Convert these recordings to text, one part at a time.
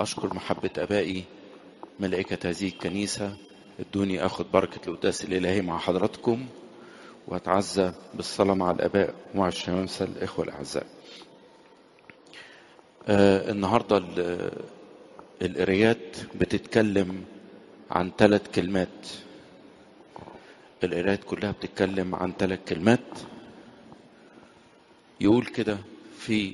أشكر محبة أبائي ملائكة هذه الكنيسة ادوني أخذ بركة القداس الإلهي مع حضراتكم وأتعزى بالصلاة مع الآباء ومع الشمامسة الإخوة الأعزاء آه النهاردة ال- القرايات بتتكلم عن ثلاث كلمات القرايات كلها بتتكلم عن ثلاث كلمات يقول كده في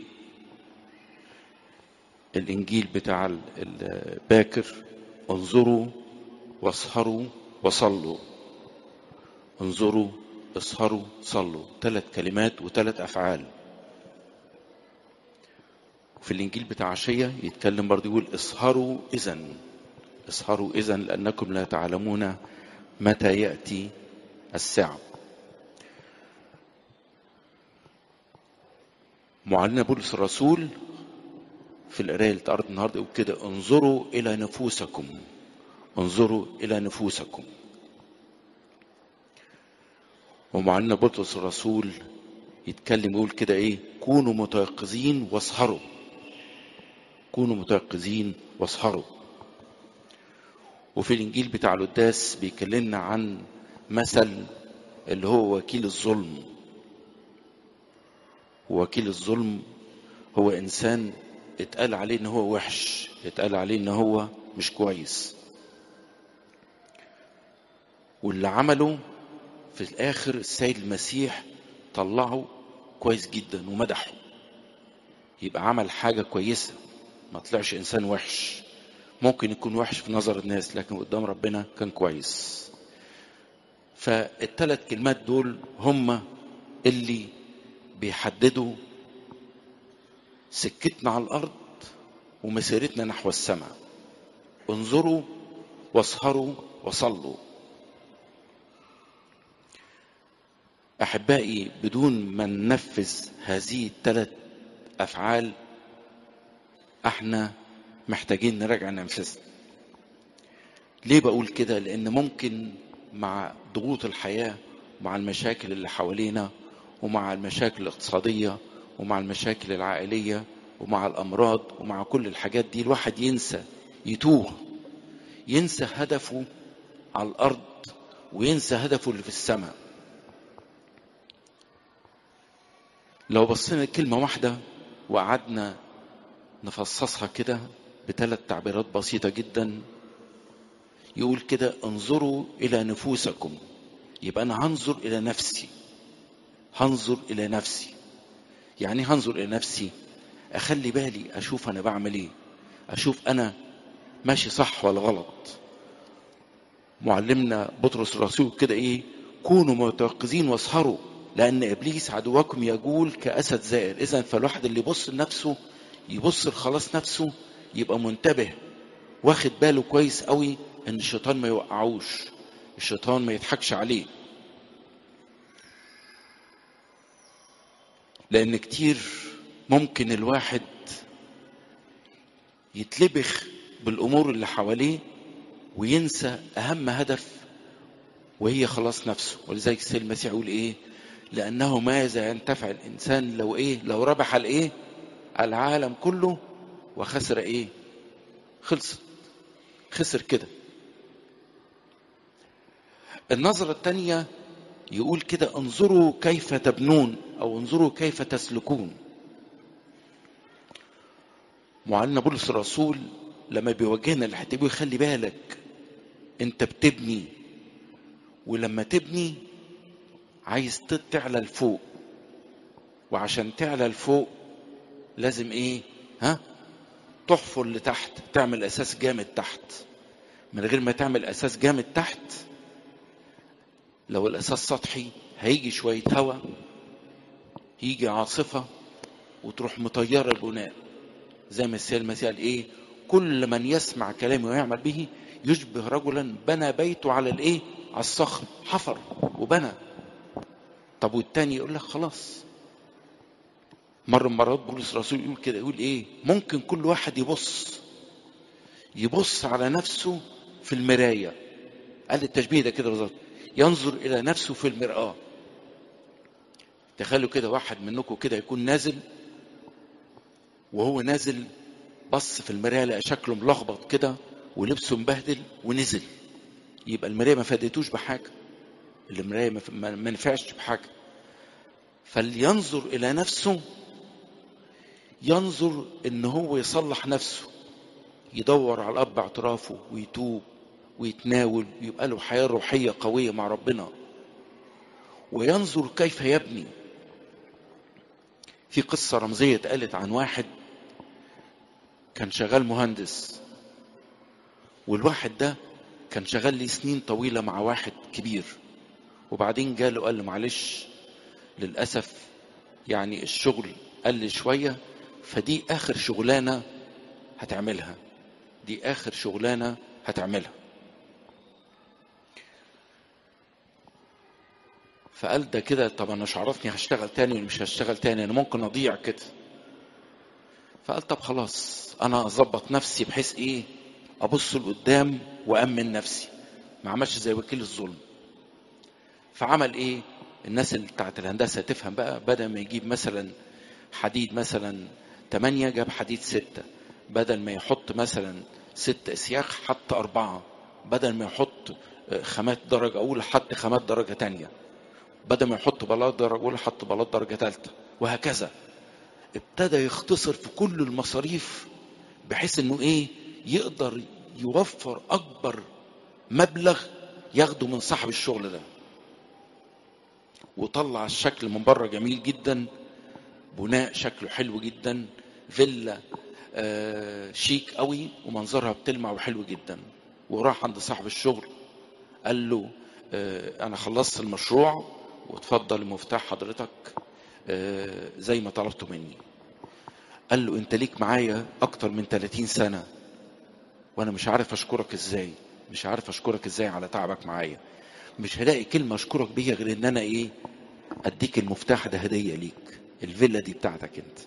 الإنجيل بتاع ال- الباكر انظروا واسهروا وصلوا انظروا اسهروا صلوا ثلاث كلمات وثلاث أفعال في الإنجيل بتاع عشية يتكلم برضه يقول اسهروا إذن اسهروا إذن لأنكم لا تعلمون متى يأتي الساعة معلنا بولس الرسول في القرايه اللي اتقرت النهارده يقول كده انظروا الى نفوسكم انظروا الى نفوسكم ومعلنا بطرس الرسول يتكلم يقول كده ايه كونوا متيقظين واسهروا كونوا متيقظين واسهروا وفي الانجيل بتاع القداس بيكلمنا عن مثل اللي هو وكيل الظلم وكيل الظلم هو انسان اتقال عليه ان هو وحش اتقال عليه ان هو مش كويس واللي عمله في الاخر السيد المسيح طلعه كويس جدا ومدحه يبقى عمل حاجة كويسة ما طلعش انسان وحش ممكن يكون وحش في نظر الناس لكن قدام ربنا كان كويس فالثلاث كلمات دول هم اللي بيحددوا سكتنا على الارض ومسيرتنا نحو السماء انظروا واسهروا وصلوا احبائي بدون ما ننفذ هذه الثلاث افعال احنا محتاجين نراجع نفسنا ليه بقول كده لان ممكن مع ضغوط الحياه مع المشاكل اللي حوالينا ومع المشاكل الاقتصاديه ومع المشاكل العائليه ومع الامراض ومع كل الحاجات دي الواحد ينسى يتوه ينسى هدفه على الارض وينسى هدفه اللي في السماء لو بصينا كلمة واحدة وقعدنا نفصصها كده بثلاث تعبيرات بسيطة جدا يقول كده انظروا إلى نفوسكم يبقى أنا هنظر إلى نفسي هنظر إلى نفسي يعني إيه هنظر إلى نفسي أخلي بالي أشوف أنا بعمل إيه أشوف أنا ماشي صح ولا غلط معلمنا بطرس الرسول كده إيه كونوا متيقظين واسهروا لأن إبليس عدوكم يجول كأسد زائر إذا فالواحد اللي يبص لنفسه يبص لخلاص نفسه يبقى منتبه واخد باله كويس قوي إن الشيطان ما يوقعوش الشيطان ما يضحكش عليه لأن كتير ممكن الواحد يتلبخ بالأمور اللي حواليه وينسى أهم هدف وهي خلاص نفسه ولذلك السيد المسيح يقول إيه لأنه ماذا ينتفع الإنسان لو إيه لو ربح الإيه العالم كله وخسر إيه خلصت خسر كده النظرة الثانية يقول كده انظروا كيف تبنون أو انظروا كيف تسلكون معلنا بولس الرسول لما بيوجهنا الحته بيقول خلي بالك انت بتبني ولما تبني عايز تعلى لفوق وعشان تعلى لفوق لازم ايه ها تحفر لتحت تعمل اساس جامد تحت من غير ما تعمل اساس جامد تحت لو الاساس سطحي هيجي شويه هواء يجي عاصفه وتروح مطيره البناء زي ما السيد المسيح قال ايه كل من يسمع كلامي ويعمل به يشبه رجلا بنى بيته على الايه على الصخر حفر وبنى طب والتاني يقول لك خلاص مرة من مرات بولس الرسول يقول كده يقول ايه ممكن كل واحد يبص يبص على نفسه في المراية قال التشبيه ده كده بالظبط ينظر الى نفسه في المرآة تخيلوا كده واحد منكم كده يكون نازل وهو نازل بص في المرايه لقى شكله ملخبط كده ولبسه مبهدل ونزل يبقى المرايه ما فادتوش بحاجه المرايه ما ف- ما ما نفعش بحاجه فلينظر الى نفسه ينظر ان هو يصلح نفسه يدور على الاب اعترافه ويتوب ويتناول ويبقى له حياه روحيه قويه مع ربنا وينظر كيف يبني في قصه رمزيه اتقالت عن واحد كان شغال مهندس والواحد ده كان شغال لي سنين طويله مع واحد كبير وبعدين جاله قال له معلش للاسف يعني الشغل قل شويه فدي اخر شغلانه هتعملها دي اخر شغلانه هتعملها فقال ده كده طب انا مش عرفني هشتغل تاني ولا مش هشتغل تاني انا ممكن اضيع كده فقال طب خلاص انا اظبط نفسي بحيث ايه ابص لقدام وامن نفسي ما عملش زي وكيل الظلم فعمل ايه الناس اللي بتاعت الهندسه تفهم بقى بدل ما يجيب مثلا حديد مثلا 8 جاب حديد 6 بدل ما يحط مثلا ست اسياخ حط أربعة بدل ما يحط آه، خامات درجة أولى حط خامات درجة تانية بدل ما يحط بلاط درجة أولى حط بلاط درجة تالتة وهكذا ابتدى يختصر في كل المصاريف بحيث انه ايه يقدر يوفر اكبر مبلغ ياخده من صاحب الشغل ده وطلع الشكل من بره جميل جدا بناء شكله حلو جدا فيلا آه شيك قوي ومنظرها بتلمع وحلو جدا وراح عند صاحب الشغل قال له آه انا خلصت المشروع وتفضل مفتاح حضرتك آه زي ما طلبته مني قال له انت ليك معايا اكتر من 30 سنة وانا مش عارف اشكرك ازاي مش عارف اشكرك ازاي على تعبك معايا مش هلاقي كلمة اشكرك بيها غير ان انا ايه اديك المفتاح ده هدية ليك الفيلا دي بتاعتك انت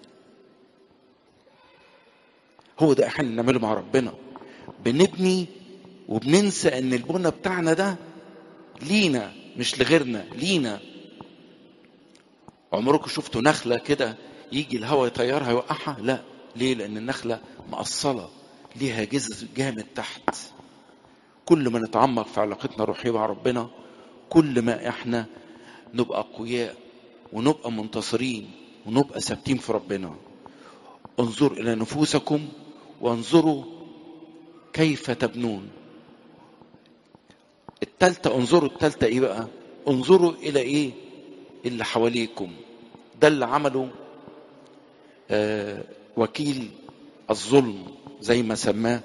هو ده احنا نعمله مع ربنا بنبني وبننسى ان البنى بتاعنا ده لينا مش لغيرنا لينا عمركم شفتوا نخلة كده يجي الهواء يطيرها يوقعها لا ليه لان النخلة مقصلة ليها جذر جامد تحت كل ما نتعمق في علاقتنا الروحية مع ربنا كل ما احنا نبقى اقوياء ونبقى منتصرين ونبقى ثابتين في ربنا انظر الى نفوسكم وانظروا كيف تبنون التالتة انظروا التالتة ايه بقى انظروا الى ايه اللي حواليكم ده اللي عمله آه وكيل الظلم زي ما سماه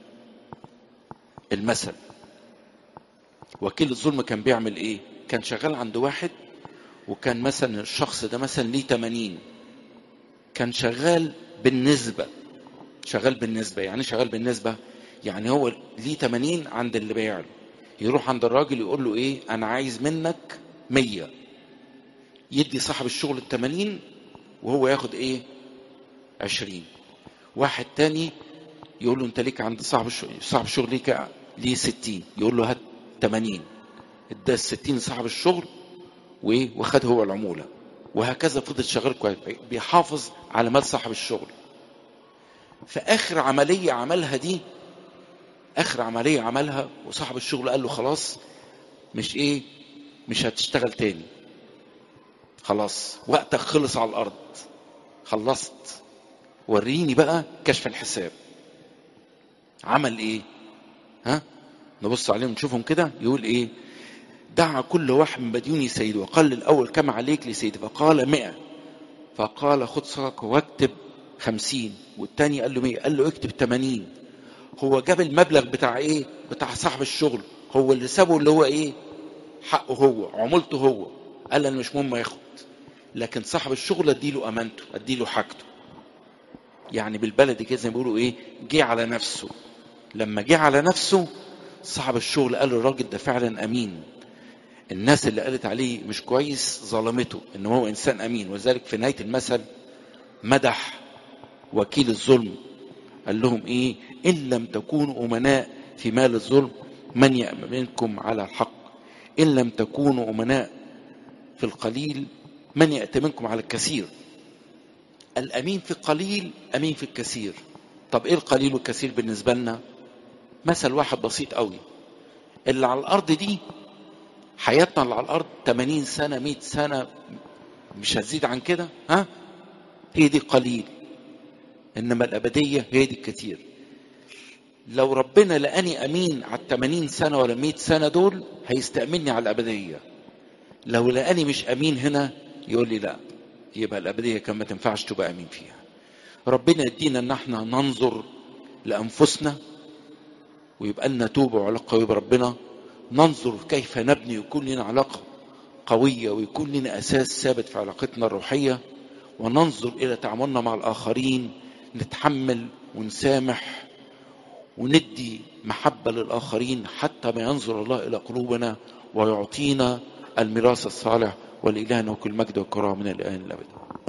المثل وكيل الظلم كان بيعمل ايه كان شغال عند واحد وكان مثلا الشخص ده مثلا ليه 80 كان شغال بالنسبة شغال بالنسبة يعني شغال بالنسبة يعني هو ليه 80 عند اللي بيع له يروح عند الراجل يقول له ايه انا عايز منك 100 يدي صاحب الشغل ال 80 وهو ياخد ايه 20 واحد تاني يقول له انت ليك عند صاحب الشغل صاحب الشغل ليك ليه 60 يقول له هات 80 ادى ال 60 صاحب الشغل وايه وخد هو العموله وهكذا فضل شغال كويس بيحافظ على مال صاحب الشغل في اخر عمليه عملها دي اخر عمليه عملها وصاحب الشغل قال له خلاص مش ايه مش هتشتغل تاني خلاص وقتك خلص على الارض خلصت وريني بقى كشف الحساب عمل ايه ها نبص عليهم نشوفهم كده يقول ايه دعا كل واحد من مديوني سيده وقال الاول كم عليك لسيدي فقال مئة فقال خد صدقة واكتب خمسين والتاني قال له مئة قال له اكتب تمانين هو جاب المبلغ بتاع ايه بتاع صاحب الشغل هو اللي سابه اللي هو ايه حقه هو عمولته هو قال انا مش مهم ياخد لكن صاحب الشغل اديله امانته اديله حاجته يعني بالبلدي كده زي ما بيقولوا ايه جه على نفسه لما جه على نفسه صاحب الشغل قال الراجل ده فعلا امين الناس اللي قالت عليه مش كويس ظلمته ان هو انسان امين وذلك في نهايه المثل مدح وكيل الظلم قال لهم ايه ان لم تكونوا امناء في مال الظلم من يامنكم على الحق ان لم تكونوا امناء في القليل من ياتمنكم على الكثير الامين في القليل امين في الكثير طب ايه القليل والكثير بالنسبة لنا مثل واحد بسيط قوي اللي على الارض دي حياتنا اللي على الارض 80 سنة 100 سنة مش هتزيد عن كده ها هي دي قليل انما الابدية هي دي الكتير لو ربنا لقاني امين على ال 80 سنة ولا 100 سنة دول هيستأمني على الابدية لو لقاني مش امين هنا يقول لي لا يبقى الابدية كان ما تنفعش تبقى امين فيها ربنا يدينا ان احنا ننظر لانفسنا ويبقى لنا توبه وعلاقه قويه بربنا ننظر كيف نبني ويكون لنا علاقه قويه ويكون لنا اساس ثابت في علاقتنا الروحيه وننظر الى تعاملنا مع الاخرين نتحمل ونسامح وندي محبه للاخرين حتى ما ينظر الله الى قلوبنا ويعطينا الميراث الصالح ولإلهنا وكل مجد وكرامه من الان الابد